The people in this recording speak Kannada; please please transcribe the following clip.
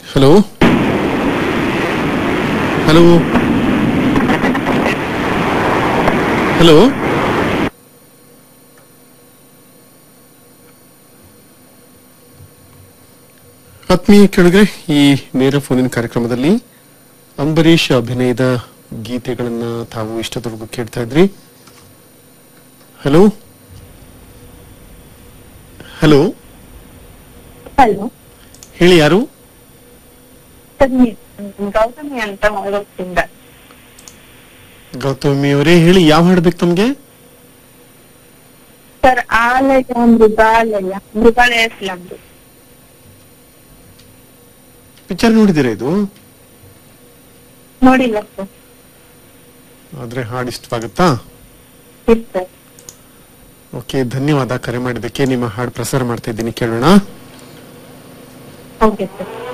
ಹಲೋ ಹಲೋ ಹಲೋ ಆತ್ಮೀಯ ಕೆಳಗರೆ ಈ ನೇರ ಫೋನಿನ ಕಾರ್ಯಕ್ರಮದಲ್ಲಿ ಅಂಬರೀಷ್ ಅಭಿನಯದ ಗೀತೆಗಳನ್ನ ತಾವು ಇಷ್ಟದವರೆಗೂ ಕೇಳ್ತಾ ಇದ್ರಿ ಹಲೋ ಹಲೋ ಹಲೋ ಹೇಳಿ ಯಾರು ಸರ್ ನೀ- ಗೌತಮಿ ಅಂತ ಹೋಗ್ತಿಂದ ಗೌತಮಿ ಅವರೇ ಹೇಳಿ ಯಾವ ಹಾಡ್ಬೇಕು ತಮ್ಗೆ ಸರ್ ಆಲಯ ಮೃಗಾಲಯ ಮೃಗಾಲಯ ಸ್ಲಮ್ದು ಪಿಕ್ಚರ್ ನೋಡಿದಿರಾ ಇದು ನೋಡಿಲ್ಲ ಸರ್ ಆದ್ರೆ ಹಾಡು ಇಷ್ಟವಾಗುತ್ತಾ ಇತ್ತು ಸರ್ ಓಕೆ ಧನ್ಯವಾದ ಕರೆ ಮಾಡಿದ್ದಕ್ಕೆ ನಿಮ್ಮ ಹಾಡು ಪ್ರಸಾರ ಮಾಡ್ತಾ ಇದ್ದೀನಿ ಕೇಳೋಣ ಓಕೆ ಸರ್